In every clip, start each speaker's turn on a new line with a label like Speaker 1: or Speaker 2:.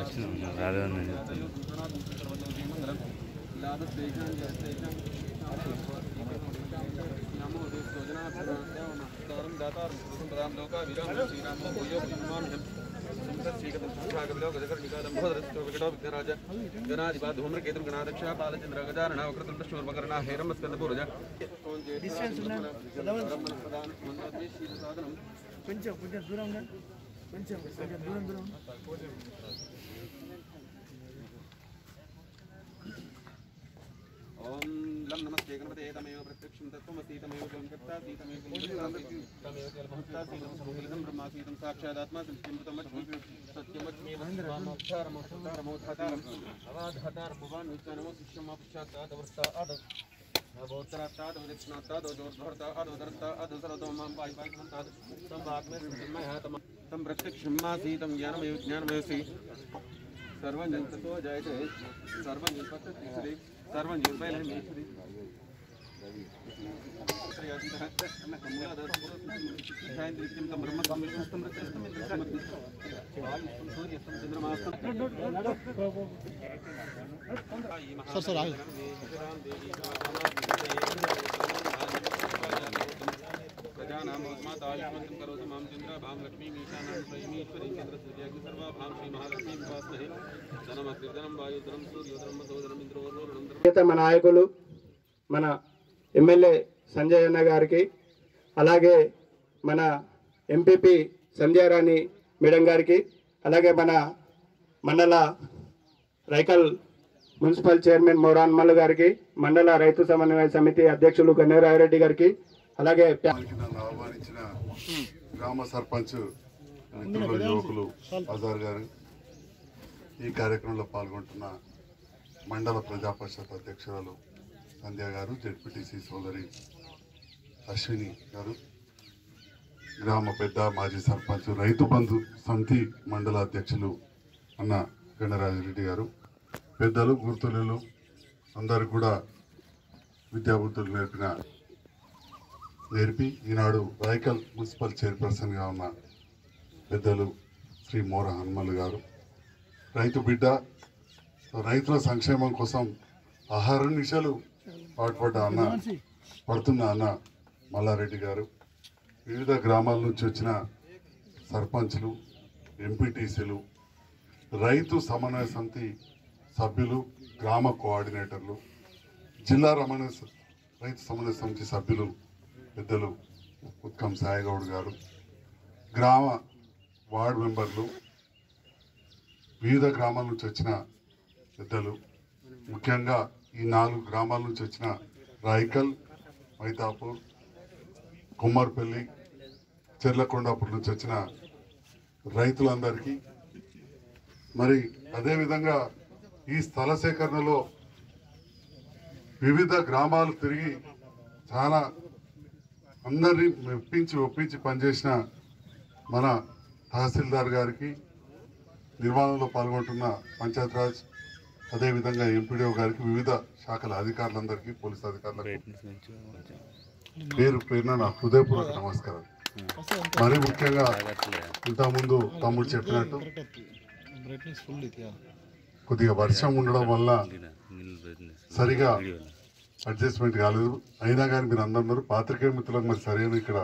Speaker 1: రాలేదని చెప్తాను
Speaker 2: ధూమ్రకేతు గణాధ్యక్ష బాలచంద్ర గజానన వక్రతుండూర్మకరణ హేరమస్కందపూరజ
Speaker 3: కొంచెం కొంచెం దూరంగా కొంచెం కొంచెం దూరం దూరం
Speaker 2: ఓం లం నమస్తే గణపతే తమేవ ప్రత్యక్షం తత్వమసి తమేవ జలం కర్తాసి తమేవ జలం తమేవ జలమహత్తాసి నమ సమూలితం బ్రహ్మాసీతం సాక్షాదాత్మా సంస్థితం సత్యమజ్ఞేమోక్షారమోక్షారమోక్షారమోక్షారం అవాధతారం భవాన్ విజ్ఞానమో శిష్యమాపుష్యాత్తాదవర్తా ఆద నవోత్తరాత్తాద్ దక్షిణాత్తాద్ జోర్ధర్తాద్ ఉదరత్తాద్ సర్వతోమాం పాయి పాయి సంతాద్ సంవాగ్మే సంమయాతమ తం ప్రత్యక్షం మాసీతం జ్ఞానమయ జ్ఞానమయసి सर्वं जन्ततो जयते सर्वं जल्पतश्री सर्वं जल्पैलमेश्वरी
Speaker 3: సార్ సార్ ఆగు
Speaker 2: ప్రజానామాత్మాతాయుష్మంతం కరోతు మాం చంద్ర భాం లక్ష్మీం ఈశానాం స్వయమీశ్వరీం చంద్ర సూర్యాగ్ని సర్వా భాం శ్రీ మహాలక్ష్మీం ఉపాస్మహే ధనమగ్నిర్ధనం వాయుధనం సూర్యోధనం సోదరం ఇంద్రోర్వరుణం
Speaker 4: ప్రియతమ నాయకులు మన ఎమ్మెల్యే సంజయ్ అన్న గారికి అలాగే మన ఎంపీపీ సంధ్యారాణి మేడం గారికి అలాగే మన మండల రైకల్ మున్సిపల్ చైర్మన్ మోరాన్ మల్లు గారికి మండల రైతు సమన్వయ సమితి అధ్యక్షులు గన్నేరాయరెడ్డి గారికి అలాగే ప్యా-
Speaker 5: దానికి నన్ను ఆహ్వానించిన గ్రామ సర్పంచ్ మిత్రులు యువకులు అజార్ గారు ఈ కార్యక్రమంలో పాల్గొంటున్న మండల ప్రజా పరిషత్ అధ్యక్షురాలు సంధ్య గారు జెడ్పీటీసీ సోదరి అశ్విని గారు గ్రామ పెద్ద మాజీ సర్పంచ్ రైతు బంధు సమితి మండల అధ్యక్షులు అన్న గణరాజరెడ్డి గారు పెద్దలు గుర్తులు అందరు కూడా విద్యాబుద్ధులు నేర్పిన నేర్పి ఈనాడు రాయకల్ మున్సిపల్ చైర్పర్సన్గా ఉన్న పెద్దలు శ్రీ మోర హనుమల్ గారు రైతు బిడ్డ రైతుల సంక్షేమం కోసం ఆహార నిశలు పాటుపడ్డ అన్న పడుతున్న అన్న మల్లారెడ్డి గారు వివిధ గ్రామాల నుంచి వచ్చిన సర్పంచ్లు ఎంపీటీసీలు రైతు సమన్వయ సమితి సభ్యులు గ్రామ కోఆర్డినేటర్లు జిల్లా రమణ రైతు సమన్వయ సమితి సభ్యులు పెద్దలు ఉత్కం సాయిగౌడ్ గారు గ్రామ వార్డు మెంబర్లు వివిధ గ్రామాల నుంచి వచ్చిన పెద్దలు ముఖ్యంగా ఈ నాలుగు గ్రామాల నుంచి వచ్చిన రాయికల్ మైతాపూర్ కుమ్మర్పల్లి చెర్లకొండాపూర్ నుంచి వచ్చిన రైతులందరికీ మరి అదేవిధంగా ఈ స్థల సేకరణలో వివిధ గ్రామాలు తిరిగి చాలా అందరినీ మెప్పించి ఒప్పించి పనిచేసిన మన తహసీల్దార్ గారికి నిర్మాణంలో పాల్గొంటున్న పంచాయతీరాజ్ అదేవిధంగా ఎంపీడీఓ గారికి వివిధ శాఖల అధికారులందరికీ పోలీస్ అధికారులకు పేరు పేరున నా హృదయపూర్వక నమస్కారం మరి ముఖ్యంగా ఇంతకుముందు తమ్ముడు చెప్పినట్టు
Speaker 3: బ్రైట్నెస్ ఫుల్ ఇది
Speaker 5: కొద్దిగా వర్షం ఉండడం వల్ల సరిగా అడ్జస్ట్మెంట్ కాలేదు అయినా కానీ మీరు అందరు పాత్రికేయ మిత్రులకు మరి సరైన ఇక్కడ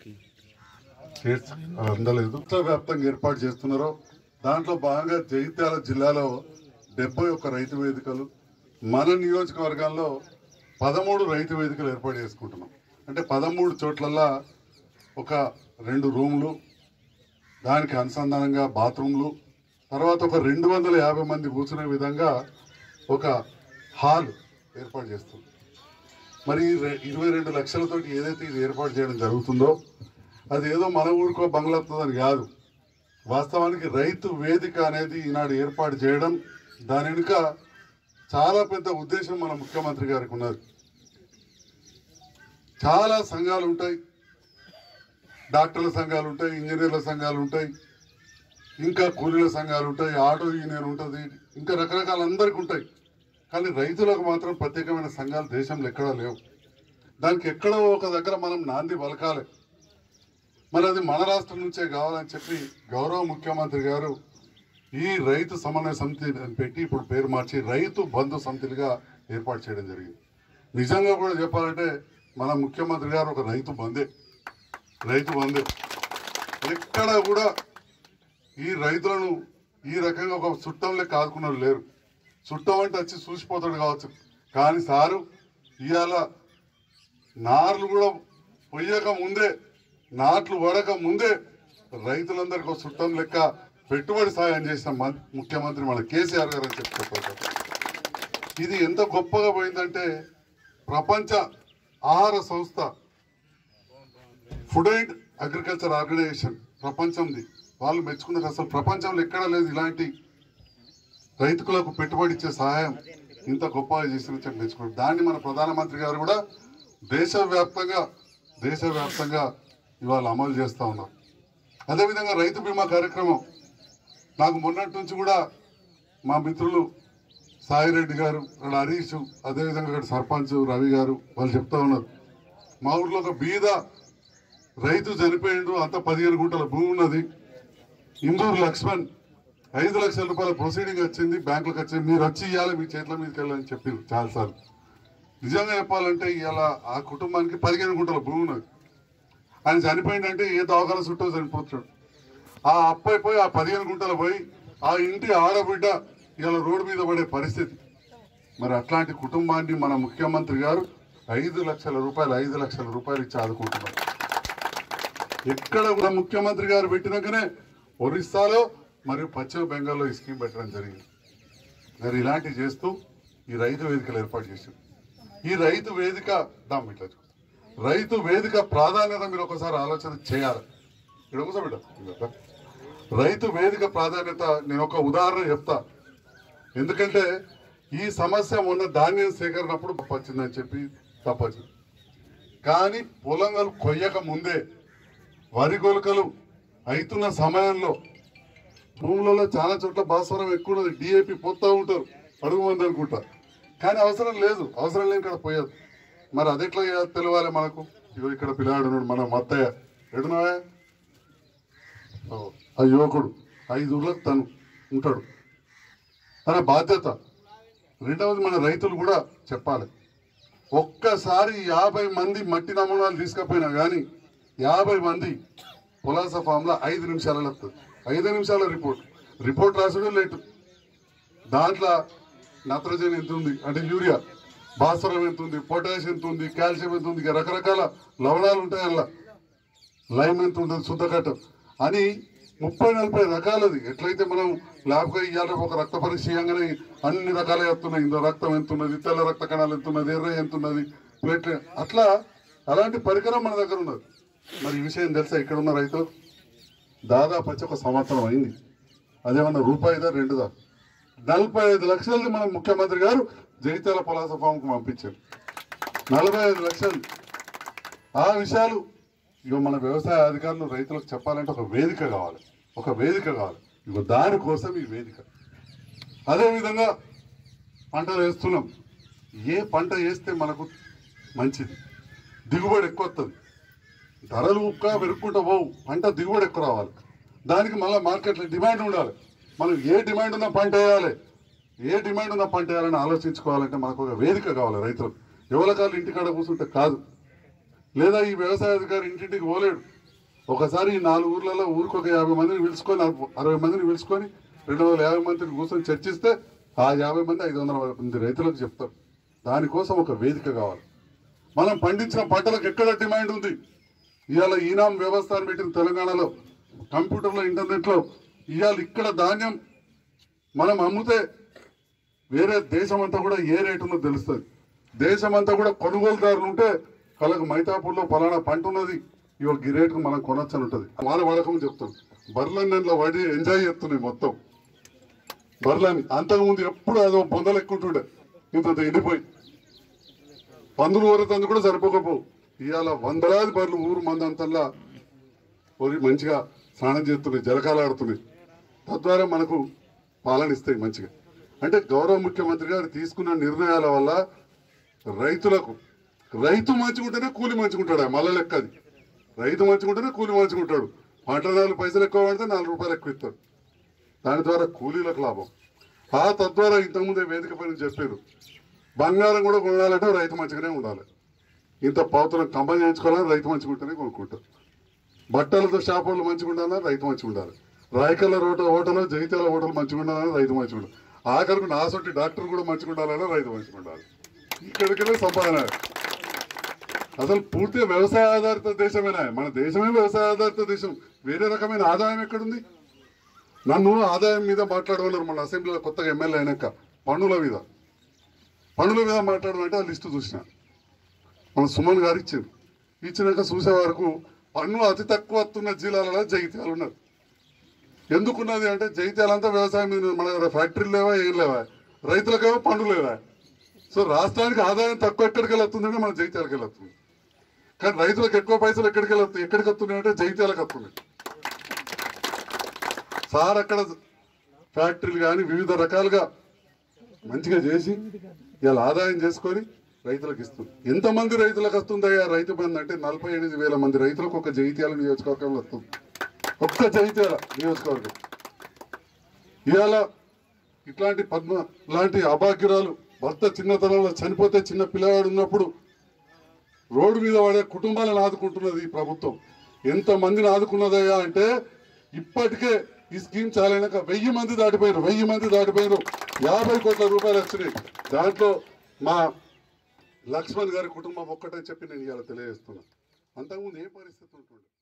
Speaker 5: చేర్చ అందలేదు రాష్ట్ర వ్యాప్తంగా ఏర్పాటు చేస్తున్నారో దాంట్లో భాగంగా జగిత్యాల జిల్లాలో డెబ్బై ఒక్క రైతు వేదికలు మన నియోజకవర్గాల్లో పదమూడు రైతు వేదికలు ఏర్పాటు చేసుకుంటున్నాం అంటే పదమూడు చోట్లల్లా ఒక రెండు రూమ్లు దానికి అనుసంధానంగా బాత్రూమ్లు తర్వాత ఒక రెండు వందల యాభై మంది కూర్చునే విధంగా ఒక హాల్ ఏర్పాటు చేస్తుంది మరి ఈ రె- ఇరవై రెండు లక్షలతోటి ఏదైతే ఇది ఏర్పాటు చేయడం జరుగుతుందో అది ఏదో మన ఊరికో బంగ్లాతుందని కాదు వాస్తవానికి రైతు వేదిక అనేది ఈనాడు ఏర్పాటు చేయడం దాని వెనుక చాలా పెద్ద ఉద్దేశం మన ముఖ్యమంత్రి గారికి ఉన్నది చాలా సంఘాలు ఉంటాయి డాక్టర్ల సంఘాలు ఉంటాయి ఇంజనీర్ల సంఘాలు ఉంటాయి ఇంకా కూలీల సంఘాలు ఉంటాయి ఆటో యూనియన్ ఉంటుంది ఇంకా రకరకాల అందరికి ఉంటాయి కానీ రైతులకు మాత్రం ప్రత్యేకమైన సంఘాలు దేశంలో ఎక్కడా లేవు దానికి ఎక్కడో ఒక దగ్గర మనం నాంది పలకాలి మరి అది మన రాష్ట్రం నుంచే కావాలని చెప్పి గౌరవ ముఖ్యమంత్రి గారు ఈ రైతు సమన్వయ సమితి అని పెట్టి ఇప్పుడు పేరు మార్చి రైతు బంధు సమితిలుగా ఏర్పాటు చేయడం జరిగింది నిజంగా కూడా చెప్పాలంటే మన ముఖ్యమంత్రి గారు ఒక రైతు బందే రైతు బందే ఎక్కడ కూడా ఈ రైతులను ఈ రకంగా ఒక చుట్టం లెక్క ఆదుకున్నారు లేరు చుట్టం అంటే వచ్చి చూసిపోతాడు కావచ్చు కానీ సారు ఇవాళ నార్లు కూడా పొయ్యక ముందే నాట్లు పడక ముందే రైతులందరికీ ఒక చుట్టం లెక్క పెట్టుబడి సాయం చేసిన మం- ముఖ్యమంత్రి మన కేసీఆర్ గారు అని చెప్పుకోవాలి ఇది ఎంత గొప్పగా పోయిందంటే ప్రపంచ ఆహార సంస్థ ఫుడ్ అండ్ అగ్రికల్చర్ ఆర్గనైజేషన్ ప్రపంచంది వాళ్ళు మెచ్చుకున్నారు అసలు ప్రపంచంలో ఎక్కడా లేదు ఇలాంటి రైతులకు పెట్టుబడి ఇచ్చే సహాయం ఇంత గొప్పగా చేసిన చెప్పి మెచ్చుకున్నారు దాన్ని మన ప్రధానమంత్రి గారు కూడా దేశవ్యాప్తంగా దేశవ్యాప్తంగా ఇవాళ అమలు చేస్తా ఉన్నారు అదేవిధంగా రైతు బీమా కార్యక్రమం నాకు మొన్నటి నుంచి కూడా మా మిత్రులు సాయిరెడ్డి గారు ఇక్కడ హరీష్ అదేవిధంగా ఇక్కడ సర్పంచ్ రవి గారు వాళ్ళు చెప్తా ఉన్నారు మా ఊర్లో ఒక బీద రైతు చనిపోయిండు అంత పదిహేను గుంటల భూమి ఉన్నది ఇందూరు లక్ష్మణ్ ఐదు లక్షల రూపాయల ప్రొసీడింగ్ వచ్చింది బ్యాంకులకు వచ్చింది మీరు వచ్చి ఇవ్వాలి మీ చేతుల మీదకి వెళ్ళని చెప్పింది చాలాసార్లు నిజంగా చెప్పాలంటే ఇవాళ ఆ కుటుంబానికి పదిహేను గుంటల భూమి ఉన్నది ఆయన చనిపోయిందంటే ఏ దవాఖాన చుట్టూ చనిపోతాడు ఆ అబ్బాయి పోయి ఆ పదిహేను గుంటలు పోయి ఆ ఇంటి ఆడబిడ్డ ఇలా రోడ్డు మీద పడే పరిస్థితి మరి అట్లాంటి కుటుంబాన్ని మన ముఖ్యమంత్రి గారు ఐదు లక్షల రూపాయలు ఐదు లక్షల రూపాయలు ఇచ్చి ఆదుకుంటున్నారు ఎక్కడ కూడా ముఖ్యమంత్రి గారు పెట్టినాకనే ఒరిస్సాలో మరియు పశ్చిమ బెంగాల్లో ఈ స్కీమ్ పెట్టడం జరిగింది మరి ఇలాంటివి చేస్తూ ఈ రైతు వేదికలు ఏర్పాటు చేశారు ఈ రైతు వేదిక దాం ఇట్లా చూడు. రైతు వేదిక ప్రాధాన్యత మీరు ఒకసారి ఆలోచన చేయాలి ఇక్కడ కూర్చో బిడ్డ. ఇదిగో. రైతు వేదిక ప్రాధాన్యత నేను ఒక ఉదాహరణ చెప్తా ఎందుకంటే ఈ సమస్య మొన్న ధాన్యం సేకరణప్పుడు వచ్చిందని చెప్పి తప్పచ్చు కానీ పొలంగలు కొయ్యక ముందే వరి గొలకలు అవుతున్న సమయంలో భూములలో చాలా చోట్ల భాస్వరం ఎక్కువ ఉన్నది డిఏపి పోతా ఉంటారు అడుగు మంది అనుకుంటా కానీ అవసరం లేదు అవసరం లేని ఇక్కడ పోయేది మరి అది ఎట్లా చేయాలి తెలియాలి మనకు ఇగో ఇక్కడ పిల్లాడు ఉన్నాడు మన మత్తయ్య ఎడున్నావా ఆ యువకుడు ఐదు ఊర్లకు తను ఉంటాడు తన బాధ్యత రెండవది మన రైతులు కూడా చెప్పాలి ఒక్కసారి యాభై మంది మట్టి నమూనాలు తీసుకపోయినా కానీ యాభై మంది పులాస ఫామ్లో ఐదు నిమిషాలలో వస్తుంది ఐదు నిమిషాల రిపోర్ట్ రిపోర్ట్ రాసుడు లేటు దాంట్లో నత్రజని ఎంత ఉంది అంటే యూరియా భాస్వరం ఎంత ఉంది పొటాష్ ఎంత ఉంది కాల్షియం ఎంత ఉంది ఇక రకరకాల లవణాలు ఉంటాయి అందులో లైమ్ ఎంత ఉంటుంది శుద్ధకట్టం అని ముప్పై నలభై రకాలది ఎట్లయితే మనం ల్యాబ్గా ఇవ్వాలి ఒక రక్త పరీక్ష చేయగానే అన్ని రకాలు వస్తున్నాయి ఇందులో రక్తం ఎంత ఉన్నది తెల్ల రక్త కణాలు ఎంత ఉన్నది ఎర్ర ఎంత ఉన్నది ప్లేట్లే అట్లా అలాంటి పరికరం మన దగ్గర ఉన్నది మరి ఈ విషయం తెలుసా ఇక్కడ ఉన్న రైతు దాదాపు వచ్చి ఒక సంవత్సరం అయింది అదేమన్నా రూపాయిదా రెండుదా నలభై ఐదు లక్షలది మన ముఖ్యమంత్రి గారు జగిత్యాల పొలాస ఫామ్కు పంపించారు నలభై ఐదు లక్షలు ఆ విషయాలు ఇగో మన వ్యవసాయ అధికారులు రైతులకు చెప్పాలంటే ఒక వేదిక కావాలి ఒక వేదిక కావాలి ఇగో దానికోసం ఈ వేదిక అదేవిధంగా పంటలు వేస్తున్నాం ఏ పంట వేస్తే మనకు మంచిది దిగుబడి ఎక్కువ వస్తుంది ధరలు ఉక్క పెరుక్కుంటూ పోవు పంట దిగుబడి ఎక్కువ రావాలి దానికి మళ్ళీ మార్కెట్లో డిమాండ్ ఉండాలి మనం ఏ డిమాండ్ ఉన్న పంట వేయాలి ఏ డిమాండ్ ఉన్న పంట వేయాలని ఆలోచించుకోవాలంటే మనకు ఒక వేదిక కావాలి రైతులకు ఎవరికాళ్ళు ఇంటికాడ కూర్చుంటే కాదు లేదా ఈ వ్యవసాయ అధికారి ఇంటింటికి పోలేడు ఒకసారి ఈ నాలుగు ఊర్లలో ఊరికి ఒక యాభై మందిని పిలుచుకొని అరవై- అరవై మందిని పిలుచుకొని రెండు వందల యాభై మందిని కూర్చొని చర్చిస్తే ఆ యాభై మంది ఐదు వందల మంది రైతులకు చెప్తారు దానికోసం ఒక వేదిక కావాలి మనం పండించిన పంటలకు ఎక్కడ డిమాండ్ ఉంది ఇవాళ ఈనాం వ్యవస్థ అని పెట్టిన తెలంగాణలో కంప్యూటర్లో ఇంటర్నెట్లో ఇవాళ ఇక్కడ ధాన్యం మనం అమ్మితే వేరే దేశం అంతా కూడా ఏ రేటు ఉందో తెలుస్తుంది దేశం అంతా కూడా కొనుగోలుదారులు ఉంటే వాళ్ళకు మైతాపూర్లో ఫలానా పంట ఉన్నది ఈ ఒక ఈ రేటుకు మనం కొనొచ్చు అని ఉంటుంది వాన వాడకం చెప్తాం బర్లని దాంట్లో వాడి ఎంజాయ్ చేస్తున్నాయి మొత్తం బర్లని అంతకుముందు ఎప్పుడు అదో బొందలు ఎక్కుంటుండే ఇంత ఎండిపోయి పందులు ఊరతందు కూడా సరిపోకపోవు ఇవాళ వందలాది బర్లు ఊరు మందంతల్లా పోయి మంచిగా స్నానం చేస్తున్నాయి జలకాలు ఆడుతున్నాయి తద్వారా మనకు పాలన ఇస్తాయి మంచిగా అంటే గౌరవ ముఖ్యమంత్రి గారు తీసుకున్న నిర్ణయాల వల్ల రైతులకు రైతు మంచుకుంటేనే కూలి మంచుకుంటాడు ఆ మళ్ళా లెక్క అది రైతు మంచుకుంటేనే కూలి మంచుకుంటాడు పంట నాలుగు పైసలు ఎక్కువ పడితే నాలుగు రూపాయలు ఎక్కువ ఇస్తాడు దాని ద్వారా కూలీలకు లాభం ఆ తద్వారా ఇంతకుముందే వేదిక పైన చెప్పారు బంగారం కూడా కొనాలంటే రైతు మంచిగానే ఉండాలి ఇంత పౌతులను కంపెనీ చేయించుకోవాలని రైతు మంచిగా ఉంటేనే కొనుక్కుంటారు బట్టలతో షాప్ వాళ్ళు మంచిగా ఉండాలని రైతు మంచిగా ఉండాలి రాయకల్ల రోట హోటల్ జగిత్యాల హోటల్ మంచిగా ఉండాలని రైతు మంచిగా ఉండాలి ఆఖరికి నాసొట్టి డాక్టర్ కూడా మంచిగా ఉండాలని రైతు మంచిగా ఉండాలి ఇక్కడికెళ్ళే సంపాదన అసలు పూర్తిగా వ్యవసాయ ఆధారిత దేశమేనా మన దేశమే వ్యవసాయ ఆధారిత దేశం వేరే రకమైన ఆదాయం ఎక్కడుంది నన్ను ఆదాయం మీద మాట్లాడమన్నారు మన అసెంబ్లీలో కొత్తగా ఎమ్మెల్యే అయినాక పన్నుల మీద పన్నుల మీద మాట్లాడమంటే ఆ లిస్టు చూసిన మన సుమన్ గారు ఇచ్చారు ఇచ్చినాక చూసే వరకు పన్ను అతి తక్కువ వస్తున్న జిల్లాలలో జగిత్యాలు ఉన్నారు ఎందుకున్నది అంటే జగిత్యాలంతా వ్యవసాయం మీద మన దగ్గర ఫ్యాక్టరీలు లేవా ఏం లేవా రైతులకేమో పన్ను లేవా సో రాష్ట్రానికి ఆదాయం తక్కువ ఎక్కడికి వెళ్తుందంటే మన జగిత్యాలకు వెళ్తుంది కానీ రైతులకు ఎక్కువ పైసలు ఎక్కడికి వెళ్తాయి ఎక్కడికి వస్తున్నాయి అంటే జగిత్యాలకు వస్తున్నాయి సార్ అక్కడ ఫ్యాక్టరీలు కానీ వివిధ రకాలుగా మంచిగా చేసి ఇలా ఆదాయం చేసుకొని రైతులకు ఇస్తుంది ఎంతమంది రైతులకు వస్తుందయ్యా రైతు బంధు అంటే నలభై ఎనిమిది వేల మంది రైతులకు ఒక జగిత్యాల నియోజకవర్గంలో వస్తుంది ఒక్క జగిత్యాల నియోజకవర్గం ఇవాళ ఇట్లాంటి పద్మ లాంటి అభాగ్యురాలు భర్త చిన్నతనంలో చనిపోతే చిన్న పిల్లవాడు ఉన్నప్పుడు రోడ్డు మీద పడే కుటుంబాలను ఆదుకుంటున్నది ఈ ప్రభుత్వం ఎంత మందిని ఆదుకున్నదయ్యా అంటే ఇప్పటికే ఈ స్కీమ్ చాలైనాక వెయ్యి మంది దాటిపోయారు వెయ్యి మంది దాటిపోయారు యాభై కోట్ల రూపాయలు వచ్చినాయి దాంట్లో మా లక్ష్మణ్ గారి కుటుంబం ఒక్కటే చెప్పి నేను ఇవాళ తెలియజేస్తున్నా అంతకుముందు ఏ పరిస్థితి ఉంటుండే